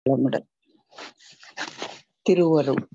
வளமுடன் திருவருள்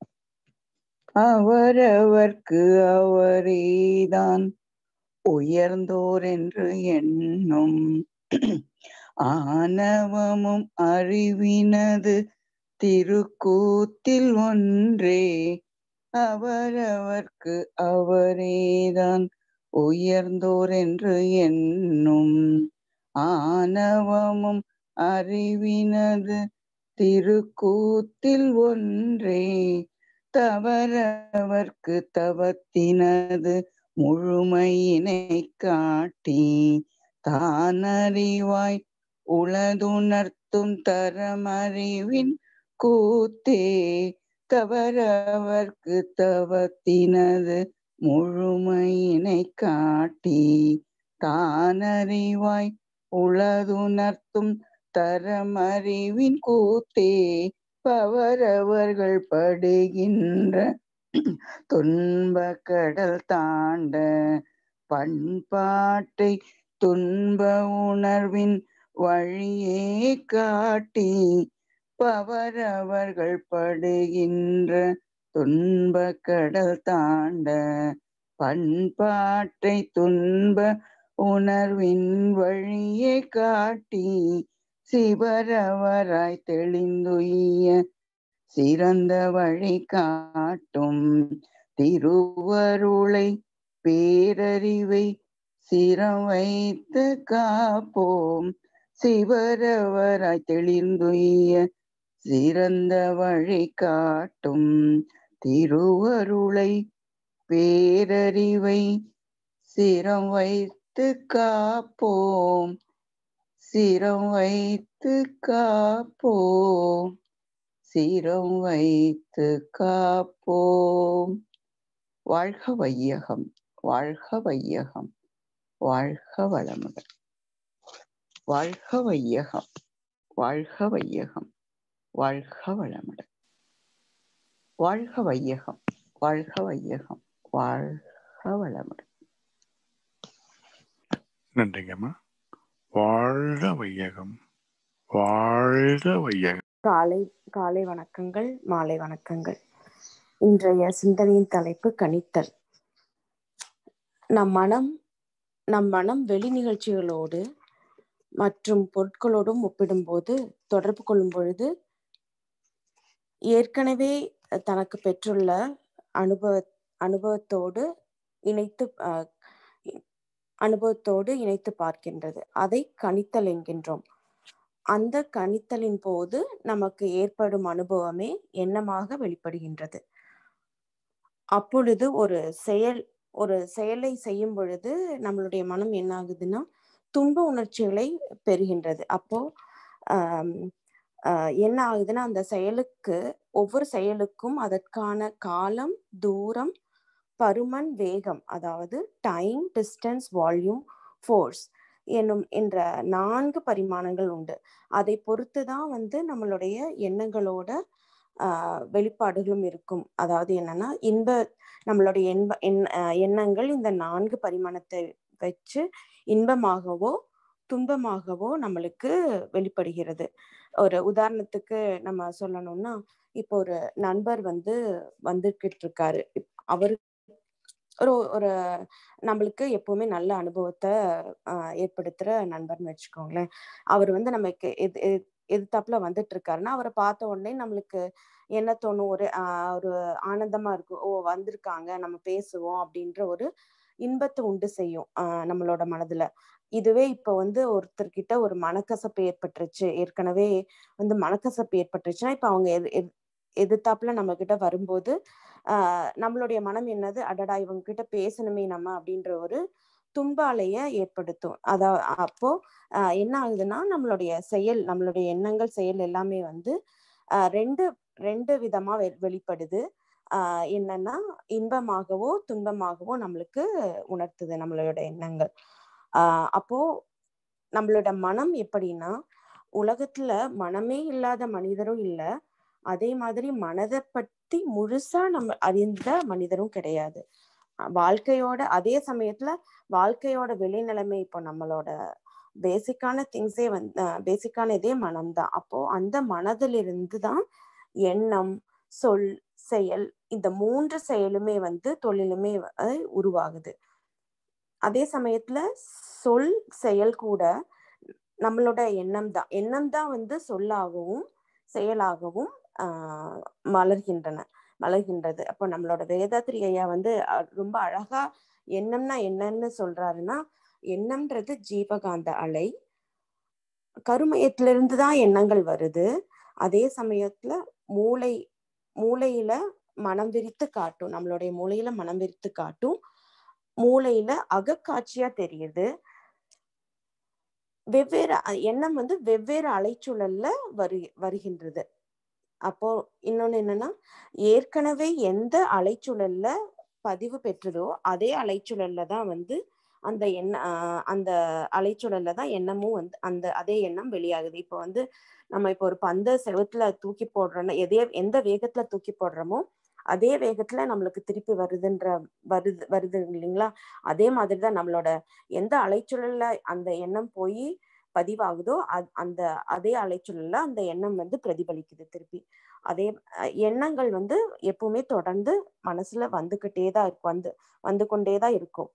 அவரவர்க்கு அவரேதான் உயர்ந்தோர் என்று எண்ணும் ஆணவமும் அறிவினது திருக்கூத்தில் ஒன்றே அவரவர்க்கு அவரேதான் உயர்ந்தோர் என்று எண்ணும் ஆணவமும் அறிவினது திருக்கூத்தில் ஒன்றே தவறவர்க்கு தவத்தினது முழுமையினை காட்டி தானறிவாய் உளதுணர்த்தும் தரமறிவின் கூத்தே தவறவர்க்கு தவத்தினது முழுமையினை காட்டி தானறிவாய் உளதுணர்த்தும் தரமறிவின் கூத்தே பவரவர்கள் படுகின்ற துன்ப கடல் தாண்ட பண்பாட்டை துன்ப உணர்வின் வழியே காட்டி பவரவர்கள் படுகின்ற துன்ப கடல் தாண்ட பண்பாட்டை துன்ப உணர்வின் வழியே காட்டி சிவரவராய் தெளிந்துய சிறந்த வழி காட்டும் திருவருளை பேரறிவை சிரம் வைத்து காப்போம் சிவரவராய் தெளிந்துய சிறந்த வழி காட்டும் திருவருளை பேரறிவை சிரம் வைத்து காப்போம் சிரம் வைத்து காப்போம் சிரம் வைத்து காப்போம் வாழ்க வையகம் வாழ்க வையகம் வாழ்க வளமுடன் வாழ்க வையகம் வாழ்க வையகம் வாழ்க வளமுடன் வாழ்க வையகம் வாழ்க வையகம் வாழ்க வளமுடன் நன்றிங்கம்மா வாழ்க வையகம் வாழ்க வையகம் காலை காலை வணக்கங்கள் மாலை வணக்கங்கள் இன்றைய சிந்தனையின் தலைப்பு கணித்தல் நம் மனம் நம் மனம் வெளி நிகழ்ச்சிகளோடு மற்றும் பொருட்களோடும் ஒப்பிடும்போது தொடர்பு கொள்ளும் பொழுது ஏற்கனவே தனக்கு பெற்றுள்ள அனுபவ அனுபவத்தோடு இணைத்து அனுபவத்தோடு இணைத்து பார்க்கின்றது அதை கணித்தல் என்கின்றோம் அந்த கணித்தலின் போது நமக்கு ஏற்படும் அனுபவமே எண்ணமாக வெளிப்படுகின்றது அப்பொழுது ஒரு செயல் ஒரு செயலை செய்யும் பொழுது நம்மளுடைய மனம் என்ன ஆகுதுன்னா துன்ப உணர்ச்சிகளை பெறுகின்றது அப்போ என்ன ஆகுதுன்னா அந்த செயலுக்கு ஒவ்வொரு செயலுக்கும் அதற்கான காலம் தூரம் பருமன் வேகம் அதாவது டைம் டிஸ்டன்ஸ் வால்யூம் ஃபோர்ஸ் என்னும் என்ற நான்கு பரிமாணங்கள் உண்டு அதை பொறுத்து தான் வந்து நம்மளுடைய எண்ணங்களோட ஆஹ் வெளிப்பாடுகளும் இருக்கும் அதாவது என்னன்னா இன்ப நம்மளுடைய எண்ப எண் எண்ணங்கள் இந்த நான்கு பரிமாணத்தை வச்சு இன்பமாகவோ துன்பமாகவோ நம்மளுக்கு வெளிப்படுகிறது ஒரு உதாரணத்துக்கு நம்ம சொல்லணும்னா இப்போ ஒரு நண்பர் வந்து வந்துகிட்டு இருக்காரு அவரு ஒரு ஒரு நம்மளுக்கு எப்பவுமே நல்ல அனுபவத்தை ஆஹ் ஏற்படுத்துற நண்பர்னு வச்சுக்கோங்களேன் அவர் வந்து நமக்கு எது எதிர்த்தாப்புல வந்துட்டு இருக்காருன்னா அவரை பார்த்த உடனே நம்மளுக்கு என்ன தோணும் ஒரு ஆஹ் ஒரு ஆனந்தமா இருக்கும் ஓ வந்திருக்காங்க நம்ம பேசுவோம் அப்படின்ற ஒரு இன்பத்தை உண்டு செய்யும் ஆஹ் நம்மளோட மனதுல இதுவே இப்ப வந்து ஒருத்தர்கிட்ட ஒரு மனக்கசப்பு ஏற்பட்டுருச்சு ஏற்கனவே வந்து மனக்கசப்பு ஏற்பட்டுருச்சுன்னா இப்ப அவங்க எது எதிர்த்தாப்புல நம்ம கிட்ட வரும்போது ஆஹ் நம்மளுடைய மனம் என்னது அடடா இவங்க கிட்ட பேசணுமே நம்ம அப்படின்ற ஒரு துன்ப அலைய ஏற்படுத்தும் அதா அப்போ ஆஹ் என்ன ஆகுதுன்னா நம்மளுடைய செயல் நம்மளுடைய எண்ணங்கள் செயல் எல்லாமே வந்து ஆஹ் ரெண்டு ரெண்டு விதமா வெ வெளிப்படுது ஆஹ் என்னன்னா இன்பமாகவோ துன்பமாகவோ நம்மளுக்கு உணர்த்துது நம்மளோட எண்ணங்கள் ஆஹ் அப்போ நம்மளோட மனம் எப்படின்னா உலகத்துல மனமே இல்லாத மனிதரும் இல்லை அதே மாதிரி மனதை பத்தி முழுசா நம்ம அறிந்த மனிதரும் கிடையாது வாழ்க்கையோட அதே சமயத்துல வாழ்க்கையோட விளைநிலைமை இப்போ நம்மளோட பேசிக்கான திங்ஸே வந்து பேசிக்கான இதே மனம்தான் அப்போ அந்த மனதிலிருந்து தான் எண்ணம் சொல் செயல் இந்த மூன்று செயலுமே வந்து தொழிலுமே வ- அஹ் உருவாகுது அதே சமயத்துல சொல் செயல் கூட நம்மளோட எண்ணம் தான் எண்ணம் தான் வந்து சொல்லாகவும் செயலாகவும் ஆஹ் மலர்கின்றன மலர்கின்றது அப்போ நம்மளோட வேதாத்ரி ஐயா வந்து அஹ், ரொம்ப அழகா எண்ணம்னா என்னன்னு சொல்றாருன்னா எண்ணம்ன்றது ஜீவகாந்த அலை கருமையத்திலிருந்து தான் எண்ணங்கள் வருது அதே சமயத்துல மூளை மூளையில மனம் விரித்து காட்டும் நம்மளுடைய மூளையில மனம் விரித்து காட்டும் மூளையில அகக்காட்சியா தெரியுது வெவ்வேறு அ- எண்ணம் வந்து வெவ்வேறு அலைச்சூழல்ல வரு வருகின்றது அப்போ இன்னொன்னு என்னன்னா ஏற்கனவே எந்த அலைச்சூழல்ல பதிவு பெற்றதோ அதே அலைச்சூழல்ல தான் வந்து அந்த எண்ண ஆஹ் அந்த அலைச்சூழல்ல தான் எண்ணமும் வந்து அந்த அதே எண்ணம் வெளியாகுது இப்போ வந்து நம்ம இப்போ ஒரு பந்த செவுத்துல தூக்கி போடுறோம்னா எதே எந்த வேகத்துல தூக்கி போடுறோமோ அதே வேகத்துல நம்மளுக்கு திருப்பி வருதுன்ற வருது வருது இல்லைங்களா அதே மாதிரி தான் நம்மளோட எந்த அலைச்சூழல்ல அந்த எண்ணம் போய் பதிவாகுதோ அ- அந்த அதே அலைச்சூழல்ல அந்த எண்ணம் வந்து பிரதிபலிக்குது திருப்பி அதே அஹ், எண்ணங்கள் வந்து எப்பவுமே தொடர்ந்து மனசுல வந்துகிட்டே தான் இருக்கும் வந்து வந்து கொண்டே தான் இருக்கும்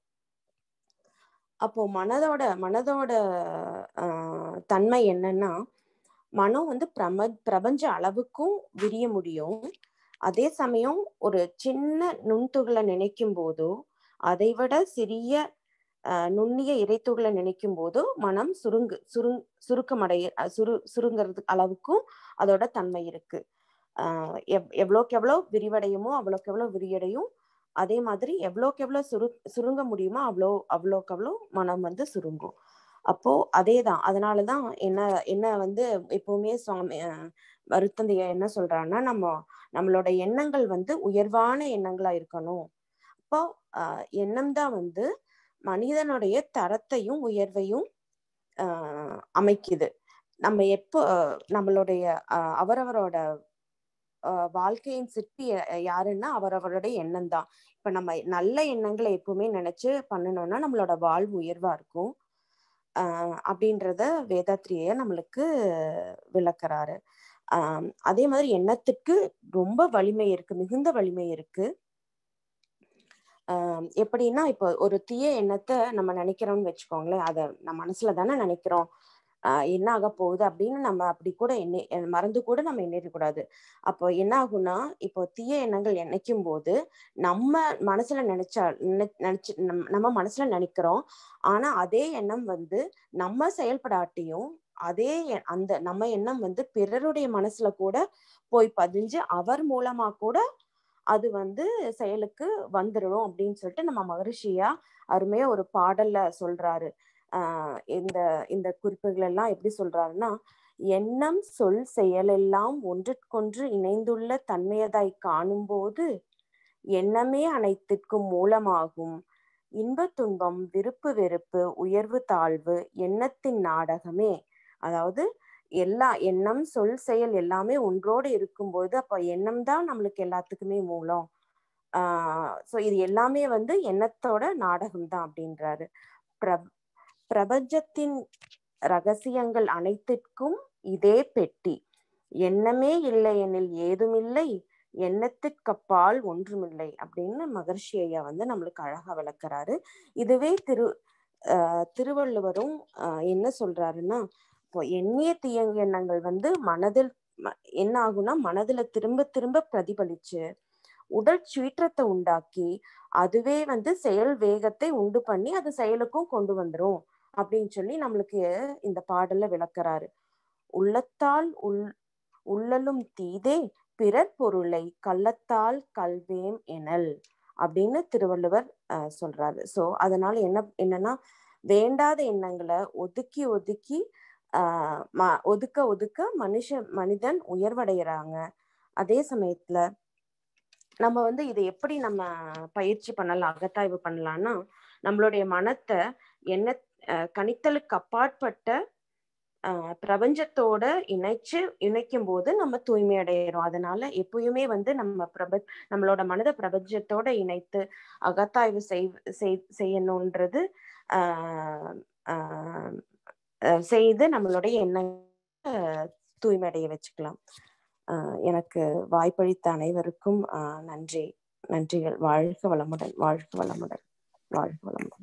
அப்போ மனதோட மனதோட ஆஹ், தன்மை என்னன்னா மனம் வந்து பிரம பிரபஞ்ச அளவுக்கும் விரிய முடியும் அதே சமயம் ஒரு சின்ன நுண்துகளை நினைக்கும் போதோ அதை விட சிறிய ஆஹ், நுண்ணிய இறைத்துகளை நினைக்கும் போதோ மனம் சுருங்கு சுருங் சுருக்கமடைய அஹ், சுரு சுருங்கிறது அளவுக்கும் அதோட தன்மை இருக்கு ஆஹ் எவ் எவ்வளோக்கு எவ்வளோ விரிவடையுமோ அவ்வளோக்கு எவ்வளோ விரியடையும் அதே மாதிரி எவ்வளோக்கு எவ்வளோ சுரு சுருங்க முடியுமோ அவ்வளோ அவ்வளோக்கு அவ்வளோ மனம் வந்து சுருங்கும் அப்போ அதே தான் அதனால தான் என்ன என்ன வந்து எப்பவுமே சுவாமி அஹ் வருத்தந்தைய என்ன சொல்றாருன்னா நம்ம நம்மளோட எண்ணங்கள் வந்து உயர்வான எண்ணங்களா இருக்கணும் அப்போ ஆஹ் எண்ணம் தான் வந்து மனிதனுடைய தரத்தையும் உயர்வையும் ஆஹ் அமைக்குது நம்ம எப்போ நம்மளுடைய ஆஹ் அவரவரோட ஆஹ் வாழ்க்கையின் சிற்பி யா- யாருன்னா அவரவருடைய எண்ணம் தான் இப்ப நம்ம நல்ல எண்ணங்களை எப்பவுமே நினைச்சு பண்ணணும்னா நம்மளோட வாழ்வு உயர்வா இருக்கும் ஆஹ் அப்படின்றத வேதாத்ரியா நம்மளுக்கு விளக்குறாரு ஆஹ் அதே மாதிரி எண்ணத்துக்கு ரொம்ப வலிமை இருக்கு மிகுந்த வலிமை இருக்கு ஆஹ் எப்படின்னா இப்போ ஒரு தீய எண்ணத்தை நம்ம நினைக்கிறோம்னு வச்சுக்கோங்களேன் அதை நம்ம மனசுல தானே நினைக்கிறோம் ஆஹ் என்ன ஆக போகுது அப்படின்னு நம்ம அப்படி கூட எண்ணி அஹ் மறந்து கூட நம்ம எண்ணிடக்கூடாது அப்போ என்ன ஆகும்னா இப்போ தீய எண்ணங்கள் நினைக்கும் போது நம்ம மனசுல நினைச்சா நினை- நினைச்சு நம்ம- நம்ம மனசுல நினைக்கிறோம் ஆனா அதே எண்ணம் வந்து நம்ம செயல்படாட்டியும் அதே எ- அந்த நம்ம எண்ணம் வந்து பிறருடைய மனசுல கூட போய் பதிஞ்சு அவர் மூலமா கூட அது வந்து செயலுக்கு வந்துடும் அப்படின்னு சொல்லிட்டு நம்ம மகரிஷியா அருமையா ஒரு பாடல்ல சொல்றாரு ஆஹ் இந்த இந்த குறிப்புகள் எல்லாம் எப்படி சொல்றாருன்னா எண்ணம் சொல் செயலெல்லாம் ஒன்றுக்கொன்று இணைந்துள்ள தன்மையதாய் காணும்போது எண்ணமே அனைத்திற்கும் மூலமாகும் இன்ப துன்பம் விருப்பு வெறுப்பு உயர்வு தாழ்வு எண்ணத்தின் நாடகமே அதாவது எல்லா எண்ணம் சொல் செயல் எல்லாமே ஒன்றோடு இருக்கும்போது அப்ப எண்ணம் தான் நம்மளுக்கு எல்லாத்துக்குமே மூலம் ஆஹ் சோ இது எல்லாமே வந்து எண்ணத்தோட நாடகம் தான் அப்படின்றாரு பிர பிரபஞ்சத்தின் ரகசியங்கள் அனைத்திற்கும் இதே பெட்டி எண்ணமே இல்லை எனில் ஏதுமில்லை எண்ணத்திற்கப்பால் ஒன்றுமில்லை அப்படின்னு மகர்ஷி ஐயா வந்து நம்மளுக்கு அழகா விளக்குறாரு இதுவே திரு ஆஹ் திருவள்ளுவரும் ஆஹ் என்ன சொல்றாருன்னா இப்போ எண்ணிய தீயங்க எண்ணங்கள் வந்து மனதில் ம- என்ன ஆகும்னா மனதுல திரும்ப திரும்ப பிரதிபலிச்சு உடல் சீற்றத்தை உண்டாக்கி அதுவே வந்து செயல் வேகத்தை உண்டு பண்ணி அது செயலுக்கும் கொண்டு வந்துரும் அப்படின்னு சொல்லி நம்மளுக்கு இந்த பாடல்ல விளக்குறாரு உள்ளத்தால் உள் உள்ளலும் தீதே பிறர் பொருளை கள்ளத்தால் கல்வேம் எனல் அப்படின்னு திருவள்ளுவர் அஹ், சொல்றாரு சோ அதனால என்ன என்னன்னா வேண்டாத எண்ணங்களை ஒதுக்கி ஒதுக்கி ஆஹ் ம- ஒதுக்க ஒதுக்க மனுஷ மனிதன் உயர்வடைகிறாங்க அதே சமயத்துல நம்ம வந்து இதை எப்படி நம்ம பயிற்சி பண்ணலாம் அகத்தாய்வு பண்ணலாம்னா நம்மளுடைய மனத்தை என்ன அஹ் கணித்தலுக்கு அப்பாற்பட்ட ஆஹ் பிரபஞ்சத்தோட இணைச்சு இணைக்கும் போது நம்ம தூய்மை அடையிறோம் அதனால எப்பயுமே வந்து நம்ம பிரப நம்மளோட மனதை பிரபஞ்சத்தோட இணைத்து அகத்தாய்வு செய் செய்- செய்யணுன்றது ஆஹ் ஆஹ் அஹ் செய்து நம்மளுடைய எண்ணம் தூய்மையடைய வச்சுக்கலாம் அஹ் எனக்கு வாய்ப்பளித்த அனைவருக்கும் அஹ் நன்றி நன்றிகள் வாழ்க வளமுடன் வாழ்க வளமுடன் வாழ்க வளமுடன்